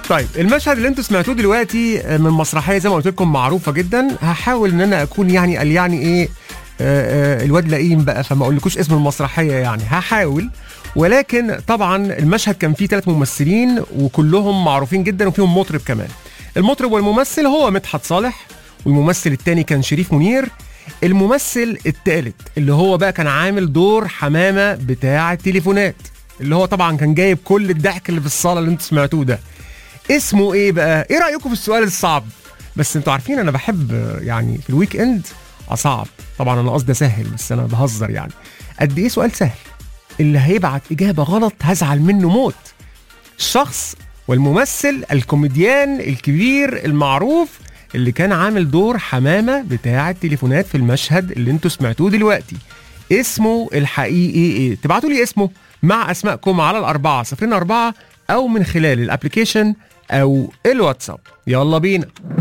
طيب المشهد اللي انتوا سمعتوه دلوقتي من مسرحيه زي ما قلت لكم معروفه جدا هحاول ان انا اكون يعني قال يعني ايه آه، آه، الواد لئيم بقى فما اقولكوش اسم المسرحيه يعني هحاول ولكن طبعا المشهد كان فيه ثلاث ممثلين وكلهم معروفين جدا وفيهم مطرب كمان المطرب والممثل هو مدحت صالح والممثل الثاني كان شريف منير الممثل الثالث اللي هو بقى كان عامل دور حمامه بتاع التليفونات اللي هو طبعا كان جايب كل الضحك اللي في الصاله اللي انتوا سمعتوه ده اسمه ايه بقى ايه رايكم في السؤال الصعب بس انتوا عارفين انا بحب آه، يعني في الويك اند اصعب طبعا انا قصدي اسهل بس انا بهزر يعني قد ايه سؤال سهل اللي هيبعت اجابه غلط هزعل منه موت الشخص والممثل الكوميديان الكبير المعروف اللي كان عامل دور حمامه بتاع التليفونات في المشهد اللي انتوا سمعتوه دلوقتي اسمه الحقيقي ايه تبعتوا لي اسمه مع اسمائكم على الاربعه صفرين اربعه او من خلال الابلكيشن او الواتساب يلا بينا